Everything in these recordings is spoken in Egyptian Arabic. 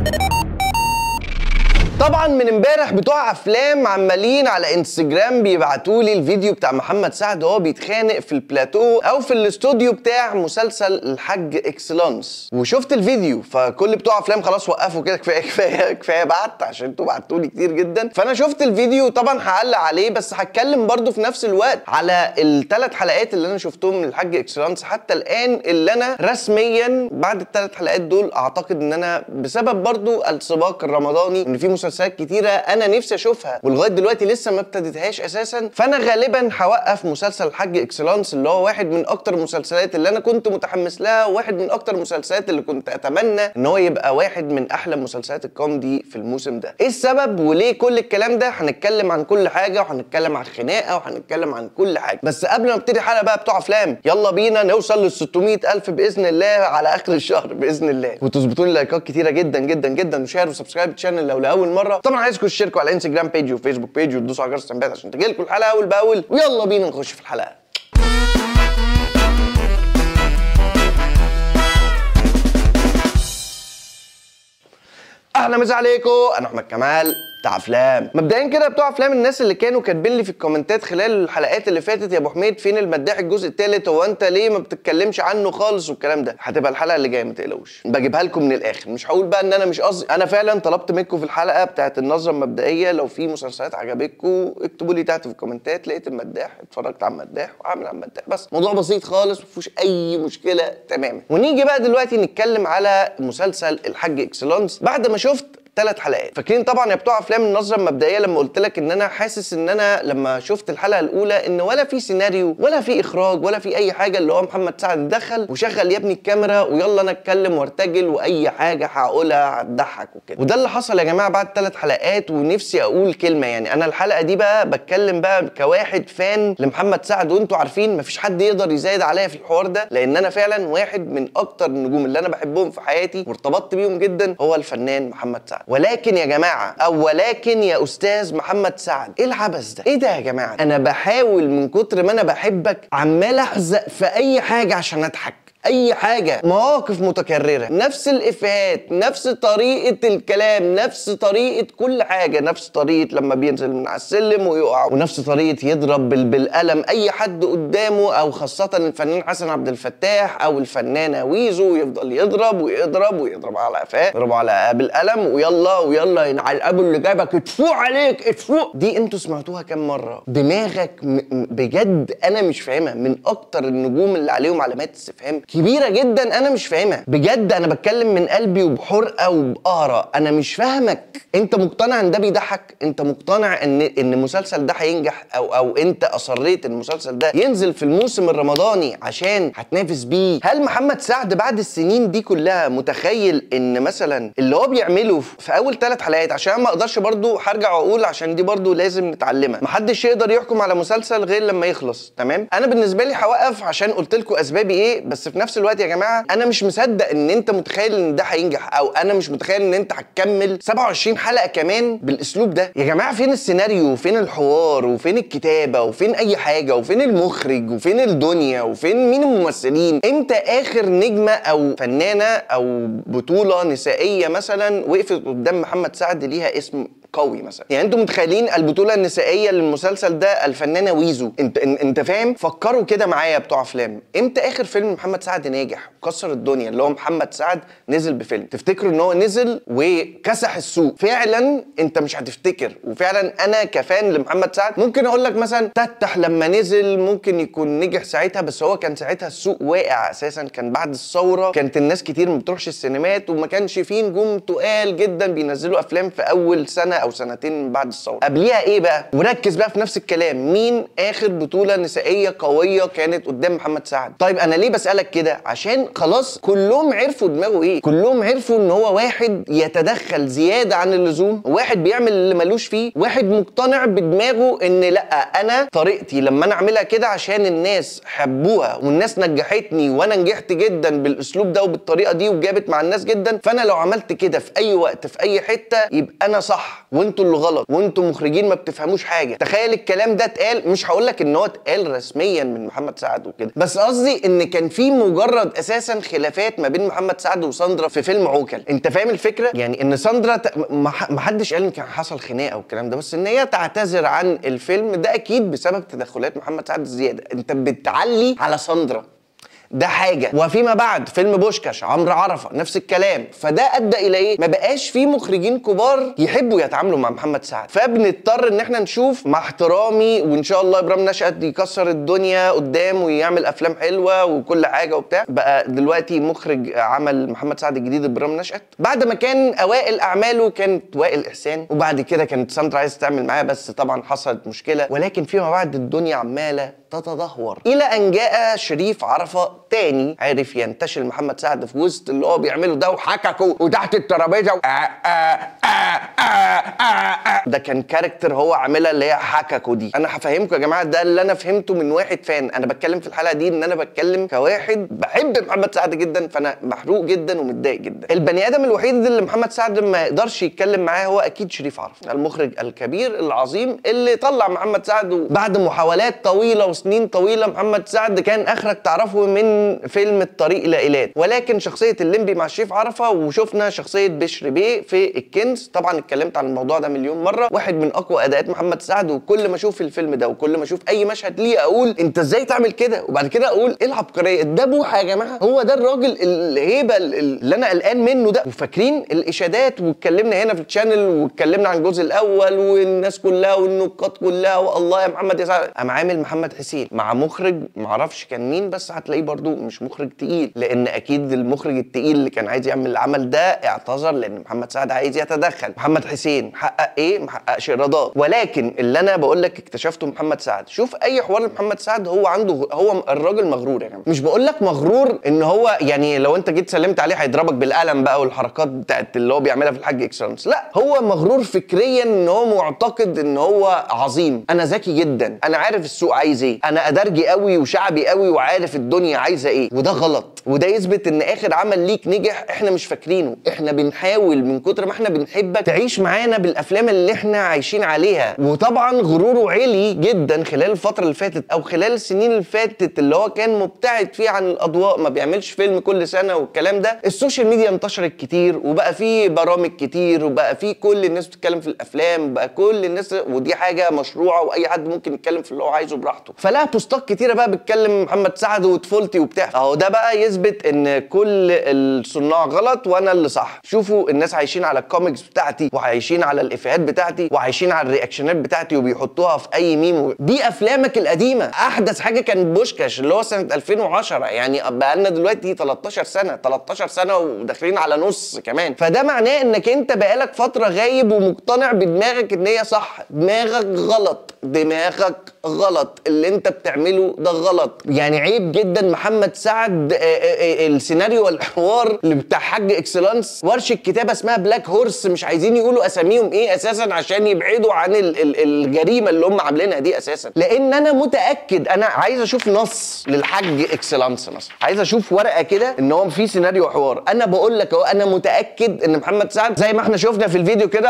طبعا من امبارح بتوع افلام عمالين على انستجرام بيبعتوا لي الفيديو بتاع محمد سعد وهو بيتخانق في البلاتو او في الاستوديو بتاع مسلسل الحاج اكسلانس وشفت الفيديو فكل بتوع افلام خلاص وقفوا كده كفايه كفايه كفايه بعت عشان انتوا بعتوا لي كتير جدا فانا شفت الفيديو طبعا هعلق عليه بس هتكلم برضو في نفس الوقت على الثلاث حلقات اللي انا شفتهم من الحاج اكسلانس حتى الان اللي انا رسميا بعد الثلاث حلقات دول اعتقد ان انا بسبب برضو السباق الرمضاني ان في مسلسلات كتيره انا نفسي اشوفها ولغايه دلوقتي لسه ما ابتديتهاش اساسا فانا غالبا هوقف مسلسل الحاج اكسلانس اللي هو واحد من اكتر المسلسلات اللي انا كنت متحمس لها وواحد من اكتر المسلسلات اللي كنت اتمنى ان هو يبقى واحد من احلى مسلسلات الكوميدي في الموسم ده ايه السبب وليه كل الكلام ده هنتكلم عن كل حاجه وهنتكلم عن الخناقه وهنتكلم عن كل حاجه بس قبل ما ابتدي الحلقه بقى بتوع افلام يلا بينا نوصل لل 600 الف باذن الله على اخر الشهر باذن الله وتظبطوا لي لايكات كتيره جدا جدا جدا وشير وسبسكرايب الشانل لو لاول مره طبعا عايزكم تشتركوا على انستجرام بيج وفيسبوك بيج وتدوسوا على جرس التنبيهات عشان تجيلكم الحلقه اول باول ويلا بينا نخش في الحلقه اهلا مسا عليكم انا احمد كمال بتاع افلام مبدئيا كده بتوع افلام الناس اللي كانوا كاتبين لي في الكومنتات خلال الحلقات اللي فاتت يا ابو حميد فين المداح الجزء الثالث هو انت ليه ما بتتكلمش عنه خالص والكلام ده هتبقى الحلقه اللي جايه ما تقلقوش بجيبها لكم من الاخر مش هقول بقى ان انا مش قصدي انا فعلا طلبت منكم في الحلقه بتاعت النظره المبدئيه لو في مسلسلات عجبتكم اكتبوا لي تحت في الكومنتات لقيت المداح اتفرجت على المداح وعامل على المداح بس موضوع بسيط خالص ما فيهوش اي مشكله تماما ونيجي بقى دلوقتي نتكلم على مسلسل الحاج اكسلانس بعد ما شفت ثلاث حلقات فاكرين طبعا يا بتوع افلام النظره المبدئيه لما قلت لك ان انا حاسس ان انا لما شفت الحلقه الاولى ان ولا في سيناريو ولا في اخراج ولا في اي حاجه اللي هو محمد سعد دخل وشغل يا ابني الكاميرا ويلا انا اتكلم وارتجل واي حاجه هقولها هتضحك وكده وده اللي حصل يا جماعه بعد ثلاث حلقات ونفسي اقول كلمه يعني انا الحلقه دي بقى بتكلم بقى كواحد فان لمحمد سعد وانتوا عارفين مفيش حد يقدر يزايد عليا في الحوار ده لان انا فعلا واحد من اكتر النجوم اللي انا بحبهم في حياتي وارتبطت بيهم جدا هو الفنان محمد سعد ولكن يا جماعه او ولكن يا استاذ محمد سعد ايه العبث ده ايه ده يا جماعه انا بحاول من كتر ما انا بحبك عمال احزق في اي حاجه عشان اضحك اي حاجه مواقف متكرره نفس الافيهات نفس طريقه الكلام نفس طريقه كل حاجه نفس طريقه لما بينزل من على السلم ويقع ونفس طريقه يضرب بال- بالقلم اي حد قدامه او خاصه الفنان حسن عبد الفتاح او الفنانه ويزو يفضل يضرب ويضرب ويضرب على قفاه يضربه على بالقلم ويلا ويلا ينعل الابو اللي جايبك اتفوق عليك اتفوق دي انتوا سمعتوها كام مره دماغك م- م- بجد انا مش فاهمها من اكتر النجوم اللي عليهم علامات استفهام كبيره جدا انا مش فاهمها بجد انا بتكلم من قلبي وبحرقه وبقهره انا مش فاهمك انت مقتنع ان ده بيضحك انت مقتنع ان ان المسلسل ده هينجح او او انت اصريت ان المسلسل ده ينزل في الموسم الرمضاني عشان هتنافس بيه هل محمد سعد بعد السنين دي كلها متخيل ان مثلا اللي هو بيعمله في اول ثلاث حلقات عشان ما اقدرش برضو هرجع واقول عشان دي برضو لازم نتعلمها محدش يقدر يحكم على مسلسل غير لما يخلص تمام انا بالنسبه لي هوقف عشان قلت لكم اسبابي ايه بس في نفس الوقت يا جماعه انا مش مصدق ان انت متخيل ان ده هينجح او انا مش متخيل ان انت هتكمل 27 حلقه كمان بالاسلوب ده يا جماعه فين السيناريو وفين الحوار وفين الكتابه وفين اي حاجه وفين المخرج وفين الدنيا وفين مين الممثلين امتى اخر نجمه او فنانه او بطوله نسائيه مثلا وقفت قدام محمد سعد ليها اسم قوي مثلا يعني انتوا متخيلين البطوله النسائيه للمسلسل ده الفنانه ويزو انت ان- انت فاهم فكروا كده معايا بتوع افلام امتى اخر فيلم محمد سعد ناجح وكسر الدنيا اللي هو محمد سعد نزل بفيلم تفتكروا ان هو نزل وكسح السوق فعلا انت مش هتفتكر وفعلا انا كفان لمحمد سعد ممكن اقول لك مثلا تتح لما نزل ممكن يكون نجح ساعتها بس هو كان ساعتها السوق واقع اساسا كان بعد الثوره كانت الناس كتير ما بتروحش السينمات وما كانش فيه نجوم تقال جدا بينزلوا افلام في اول سنه او سنتين من بعد الثوره قبليها ايه بقى وركز بقى في نفس الكلام مين اخر بطوله نسائيه قويه كانت قدام محمد سعد طيب انا ليه بسالك كده عشان خلاص كلهم عرفوا دماغه ايه كلهم عرفوا ان هو واحد يتدخل زياده عن اللزوم واحد بيعمل اللي ملوش فيه واحد مقتنع بدماغه ان لا انا طريقتي لما انا اعملها كده عشان الناس حبوها والناس نجحتني وانا نجحت جدا بالاسلوب ده وبالطريقه دي وجابت مع الناس جدا فانا لو عملت كده في اي وقت في اي حته يبقى انا صح وانتوا اللي غلط وانتوا مخرجين ما بتفهموش حاجه تخيل الكلام ده اتقال مش هقول لك ان هو اتقال رسميا من محمد سعد وكده بس قصدي ان كان في مجرد اساسا خلافات ما بين محمد سعد وساندرا في فيلم عوكل انت فاهم الفكره يعني ان ساندرا ت... ما ح- ما حدش قال ان كان حصل خناقه والكلام ده بس ان هي تعتذر عن الفيلم ده اكيد بسبب تدخلات محمد سعد الزياده انت بتعلي على ساندرا ده حاجه وفيما بعد فيلم بوشكاش عمرو عرفه نفس الكلام فده ادى الى ايه ما بقاش في مخرجين كبار يحبوا يتعاملوا مع محمد سعد فبنضطر ان احنا نشوف مع احترامي وان شاء الله ابراهيم نشأت يكسر الدنيا قدام ويعمل افلام حلوه وكل حاجه وبتاع بقى دلوقتي مخرج عمل محمد سعد الجديد ابراهيم نشأت بعد ما كان اوائل اعماله كانت وائل احسان وبعد كده كانت ساندرا عايز تعمل معاه بس طبعا حصلت مشكله ولكن فيما بعد الدنيا عماله تتدهور الى ان جاء شريف عرفه تاني عرف ينتشل محمد سعد في وسط اللي هو بيعمله ده وحككوا وتحت الترابيزه و... آه آه آه آه آه ده كان كاركتر هو عاملها اللي هي حككوا دي انا هفهمكم يا جماعه ده اللي انا فهمته من واحد فان انا بتكلم في الحلقه دي ان انا بتكلم كواحد بحب محمد سعد جدا فانا محروق جدا ومتضايق جدا البني ادم الوحيد اللي محمد سعد ما يقدرش يتكلم معاه هو اكيد شريف عرفه المخرج الكبير العظيم اللي طلع محمد سعد بعد محاولات طويله وسنين طويله محمد سعد كان اخرك تعرفه من فيلم الطريق الى ايلات ولكن شخصيه الليمبي مع شريف عرفه وشفنا شخصيه بشر بيه في الكنز طبعا اتكلمت عن الموضوع ده مليون مره واحد من اقوى اداءات محمد سعد وكل ما اشوف الفيلم ده وكل ما اشوف اي مشهد ليه اقول انت ازاي تعمل كده وبعد كده اقول ايه العبقريه ده بوحه يا جماعه هو ده الراجل الهيبه اللي انا قلقان منه ده وفاكرين الاشادات واتكلمنا هنا في الشانل واتكلمنا عن الجزء الاول والناس كلها والنقاد كلها والله يا محمد يا سعد قام عامل محمد حسين مع مخرج معرفش كان مين بس هتلاقيه برضو مش مخرج تقيل لان اكيد المخرج التقيل اللي كان عايز يعمل العمل ده اعتذر لان محمد سعد عايز يتدخل محمد حسين حقق ايه محققش ايرادات ولكن اللي انا بقول لك اكتشفته محمد سعد شوف اي حوار محمد سعد هو عنده هو الراجل مغرور يا جماعه مش بقول لك مغرور ان هو يعني لو انت جيت سلمت عليه هيضربك بالقلم بقى والحركات بتاعت اللي هو بيعملها في الحاج اكسلانس لا هو مغرور فكريا ان هو معتقد ان هو عظيم انا ذكي جدا انا عارف السوق عايز ايه انا ادرجي قوي وشعبي قوي وعارف الدنيا عايزه ايه وده غلط وده يثبت ان اخر عمل ليك نجح احنا مش فاكرينه احنا بنحاول من كتر ما احنا بنحبك تعيش معانا بالافلام اللي احنا عايشين عليها وطبعا غروره عالي جدا خلال الفتره اللي فاتت او خلال السنين اللي فاتت اللي هو كان مبتعد فيه عن الاضواء ما بيعملش فيلم كل سنه والكلام ده السوشيال ميديا انتشرت كتير وبقى فيه برامج كتير وبقى فيه كل الناس بتتكلم في الافلام بقى كل الناس ودي حاجه مشروعه واي حد ممكن يتكلم في اللي هو عايزه براحته فلها بوستات كتيره بقى بتكلم محمد سعد وطفولتي وبتاع اهو ده بقى يثبت ان كل الصناع غلط وانا اللي صح شوفوا الناس عايشين على الكوميكس بتاعتي وعايشين على الافيهات بتاعتي وعايشين على الرياكشنات بتاعتي وبيحطوها في اي ميم دي افلامك القديمه احدث حاجه كان بوشكاش اللي هو سنه 2010 يعني بقى لنا دلوقتي 13 سنه 13 سنه وداخلين على نص كمان فده معناه انك انت بقالك فتره غايب ومقتنع بدماغك ان هي صح دماغك غلط دماغك غلط اللي انت بتعمله ده غلط يعني عيب جدا محمد سعد آه، آه، آه، السيناريو والحوار اللي بتاع حاج اكسلانس ورشه كتابه اسمها بلاك هورس مش عايزين يقولوا اساميهم ايه اساسا عشان يبعدوا عن ال- ال- الجريمه اللي هم عاملينها دي اساسا لان انا متاكد انا عايز اشوف نص للحاج اكسلانس مثلا عايز اشوف ورقه كده ان هو في سيناريو وحوار انا بقول لك اهو انا متاكد ان محمد سعد زي ما احنا شفنا في الفيديو كده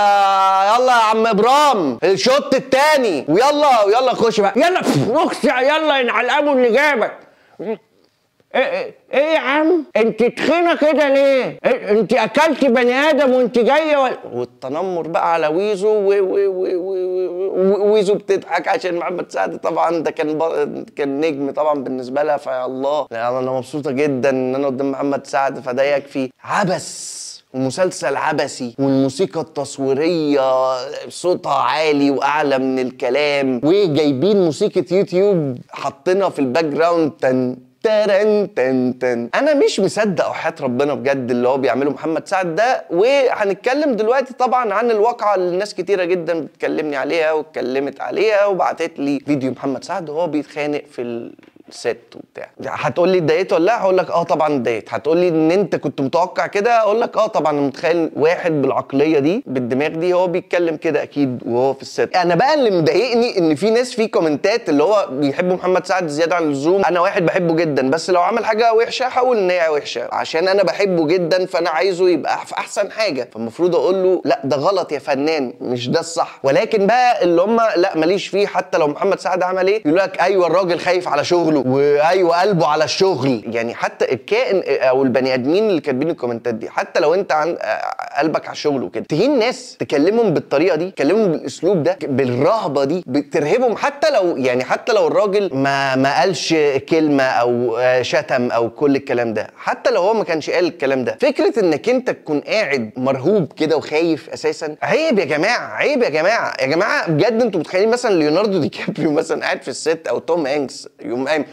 يا يلا يا عم ابرام الشوط الثاني ويلا ويلا خش بقى يلا نخش يلا ينعلقوا اللي جابك ايه ايه إيه يا عم انت تخينه كده ليه إيه انت اكلتي بني ادم وانت جايه و... والتنمر بقى على ويزو و... و... و... و... و... ويزو بتضحك عشان محمد سعد طبعا ده كان ب... كان نجم طبعا بالنسبه لها فيا الله يعني انا مبسوطه جدا ان انا قدام محمد سعد فده يكفي عبس ومسلسل عبثي والموسيقى التصويرية صوتها عالي وأعلى من الكلام وجايبين موسيقى يوتيوب حاطينها في الباك جراوند تن ترن تن تن انا مش مصدق وحياه ربنا بجد اللي هو بيعمله محمد سعد ده وهنتكلم دلوقتي طبعا عن الواقعه اللي الناس كتيره جدا بتكلمني عليها واتكلمت عليها وبعتت لي فيديو محمد سعد وهو بيتخانق في ال... ست وبتاع هتقول لي اتضايقت ولا لا هقول لك اه طبعا اتضايقت هتقول لي ان انت كنت متوقع كده اقول لك اه طبعا أنا متخيل واحد بالعقليه دي بالدماغ دي هو بيتكلم كده اكيد وهو في الست انا بقى اللي مضايقني ان في ناس في كومنتات اللي هو بيحبوا محمد سعد زياده عن اللزوم انا واحد بحبه جدا بس لو عمل حاجه وحشه هقول ان هي وحشه عشان انا بحبه جدا فانا عايزه يبقى في احسن حاجه فالمفروض اقول له لا ده غلط يا فنان مش ده الصح ولكن بقى اللي هم لا ماليش فيه حتى لو محمد سعد عمل ايه يقول لك ايوه الراجل خايف على شغله وايوه قلبه على الشغل يعني حتى الكائن او البني ادمين اللي كاتبين الكومنتات دي حتى لو انت عن آه، قلبك على الشغل وكده تهين ناس تكلمهم بالطريقه دي تكلمهم بالاسلوب ده بالرهبه دي بترهبهم حتى لو يعني حتى لو الراجل ما ما قالش كلمه او آه، شتم او كل الكلام ده حتى لو هو ما كانش قال الكلام ده فكره انك انت تكون قاعد مرهوب كده وخايف اساسا عيب يا جماعه عيب يا جماعه يا جماعه بجد انتوا متخيلين مثلا ليوناردو دي كابريو مثلا قاعد في الست او توم هانكس يقوم قايم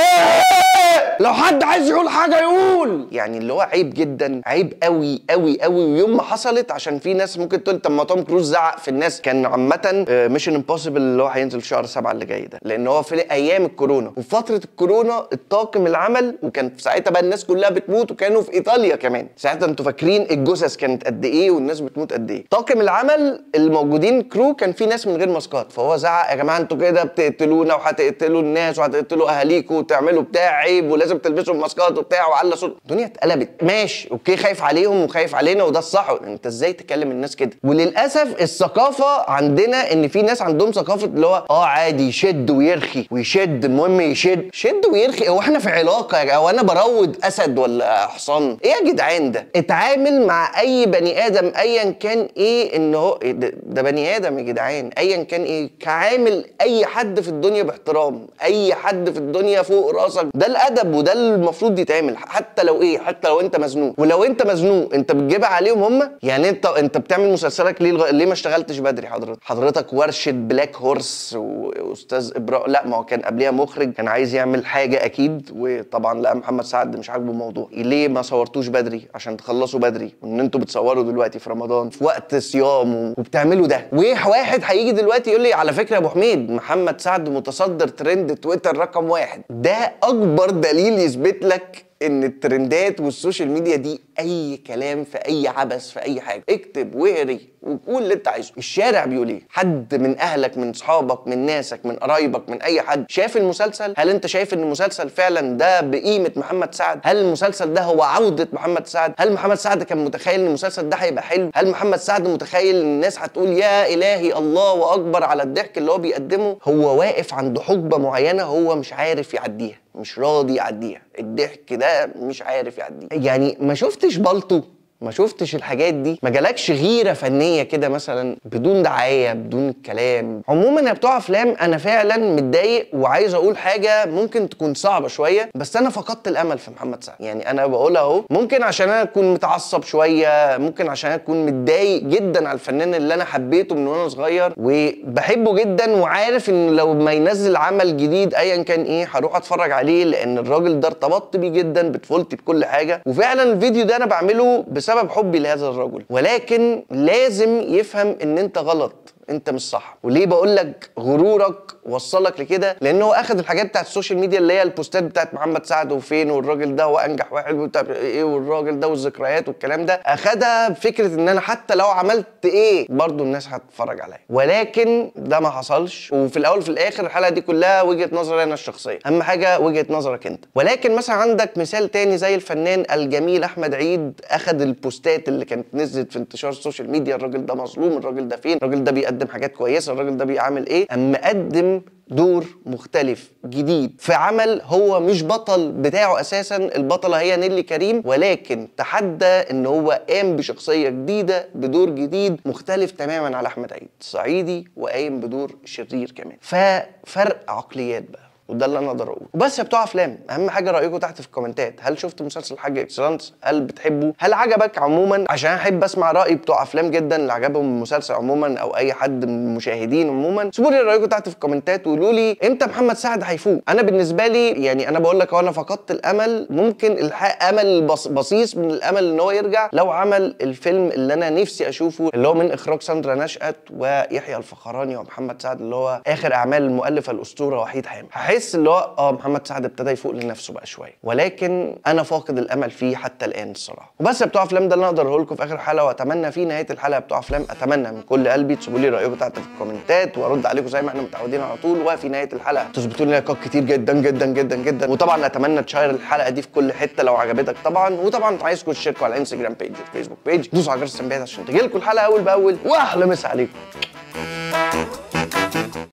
"إيه! لو حد عايز يقول حاجه يقول يعني اللي هو عيب جدا عيب قوي قوي قوي ويوم ما حصلت عشان في ناس ممكن تقول طب ما توم كروز زعق في الناس كان عامه ميشن امبوسيبل اللي هو هينزل في شهر سبعة اللي جاي ده لان هو في ايام الكورونا وفي فتره الكورونا الطاقم العمل وكان في ساعتها بقى الناس كلها بتموت وكانوا في ايطاليا كمان ساعتها انتوا فاكرين الجثث كانت قد ايه والناس بتموت قد ايه طاقم العمل الموجودين كرو كان في ناس من غير ماسكات فهو زعق يا جماعه انتوا كده بتقتلونا وهتقتلوا الناس وهتقتلوا اهاليكم وتعملوا بتاع عيب ولازم تلبسوا الماسكات وبتاع وعلى صوت الدنيا اتقلبت ماشي اوكي خايف عليهم وخايف علينا وده الصح انت ازاي تكلم الناس كده وللاسف الثقافه عندنا ان في ناس عندهم ثقافه اللي هو اه عادي يشد ويرخي ويشد المهم يشد شد ويرخي هو احنا في علاقه يا جماعة؟ هو انا بروض اسد ولا حصان ايه يا جدعان ده اتعامل مع اي بني ادم ايا كان ايه ان هو إيه ده, ده بني ادم يا جدعان ايا كان ايه كعامل اي حد في الدنيا باحترام اي حد في الدنيا فوق راسك ده الادب وده المفروض يتعمل حتى لو ايه حتى لو انت مزنوق ولو انت مزنوق انت بتجيبها عليهم هم يعني انت انت بتعمل مسلسلك ليه لغ- ليه ما اشتغلتش بدري حضرتك حضرتك ورشه بلاك هورس واستاذ ابراهيم لا ما هو كان قبلها مخرج كان عايز يعمل حاجه اكيد وطبعا لقى محمد سعد مش عاجبه الموضوع ليه ما صورتوش بدري عشان تخلصوا بدري وان انتوا بتصوروا دلوقتي في رمضان في وقت صيام و- وبتعملوا ده واحد هيجي دلوقتي يقول لي على فكره يا ابو حميد محمد سعد متصدر ترند تويتر رقم واحد ده اكبر دليل يثبت لك ان الترندات والسوشيال ميديا دي اي كلام في اي عبث في اي حاجه اكتب واهري وقول اللي انت عايزه الشارع بيقول ايه حد من اهلك من صحابك من ناسك من قرايبك من اي حد شاف المسلسل هل انت شايف ان المسلسل فعلا ده بقيمه محمد سعد هل المسلسل ده هو عوده محمد سعد هل محمد سعد كان متخيل ان المسلسل ده هيبقى حلو هل محمد سعد متخيل ان الناس هتقول يا الهي الله اكبر على الضحك اللي هو بيقدمه هو واقف عند حقبه معينه هو مش عارف يعديها مش راضي يعديها الضحك ده مش عارف يعديه يعني ما شفتش بالطو ما شفتش الحاجات دي ما جالكش غيره فنيه كده مثلا بدون دعايه بدون كلام عموما يا بتوع افلام انا فعلا متضايق وعايز اقول حاجه ممكن تكون صعبه شويه بس انا فقدت الامل في محمد سعد يعني انا بقولها اهو ممكن عشان انا اكون متعصب شويه ممكن عشان انا اكون متضايق جدا على الفنان اللي انا حبيته من وانا صغير وبحبه جدا وعارف ان لو ما ينزل عمل جديد ايا كان ايه هروح اتفرج عليه لان الراجل ده ارتبطت بيه جدا بطفولتي بكل حاجه وفعلا الفيديو ده انا بعمله بسبب حبي لهذا الرجل ولكن لازم يفهم ان انت غلط انت مش صح وليه بقول لك غرورك وصلك لكده لان هو اخذ الحاجات بتاعت السوشيال ميديا اللي هي البوستات بتاعت محمد سعد وفين والراجل ده هو انجح واحد وبتاع ايه والراجل ده والذكريات والكلام ده اخدها بفكره ان انا حتى لو عملت ايه برضو الناس هتتفرج عليا ولكن ده ما حصلش وفي الاول وفي الاخر الحلقه دي كلها وجهه نظري انا الشخصيه اهم حاجه وجهه نظرك انت ولكن مثلا عندك مثال تاني زي الفنان الجميل احمد عيد اخذ البوستات اللي كانت نزلت في انتشار السوشيال ميديا الراجل ده مظلوم الراجل ده فين الراجل ده بيقدم حاجات كويسه الراجل ده بيعمل ايه اما قدم دور مختلف جديد في عمل هو مش بطل بتاعه اساسا البطله هي نيلي كريم ولكن تحدى ان هو قام بشخصيه جديده بدور جديد مختلف تماما على احمد عيد صعيدي وقايم بدور شرير كمان ففرق عقليات بقى وده اللي انا اقدر اقوله وبس يا بتوع افلام اهم حاجه رايكم تحت في الكومنتات هل شفت مسلسل حاج اكسلانس هل بتحبه هل عجبك عموما عشان احب اسمع راي بتوع افلام جدا اللي عجبهم المسلسل عموما او اي حد من المشاهدين عموما سيبوا لي رايكم تحت في الكومنتات وقولوا لي امتى محمد سعد هيفوق انا بالنسبه لي يعني انا بقول لك هو انا فقدت الامل ممكن الحق امل بص بصيص من الامل ان هو يرجع لو عمل الفيلم اللي انا نفسي اشوفه اللي هو من اخراج ساندرا نشأت ويحيى الفخراني ومحمد سعد اللي هو اخر اعمال المؤلف الاسطوره وحيد حامد هحب بحس اللي هو اه محمد سعد ابتدى يفوق لنفسه بقى شويه ولكن انا فاقد الامل فيه حتى الان الصراحه وبس يا بتوع افلام ده اللي انا اقدره لكم في اخر حلقه واتمنى في نهايه الحلقه يا بتوع افلام اتمنى من كل قلبي تسيبوا لي رايكم تحت في الكومنتات وارد عليكم زي ما احنا متعودين على طول وفي نهايه الحلقه تظبطوا لي لايكات كتير جدا جدا جدا جدا وطبعا اتمنى تشير الحلقه دي في كل حته لو عجبتك طبعا وطبعا عايزكم تشاركوا على الانستجرام بيج والفيسبوك بيج دوسوا على جرس التنبيهات عشان تجيلكم الحلقه اول باول واحلى مسا عليكم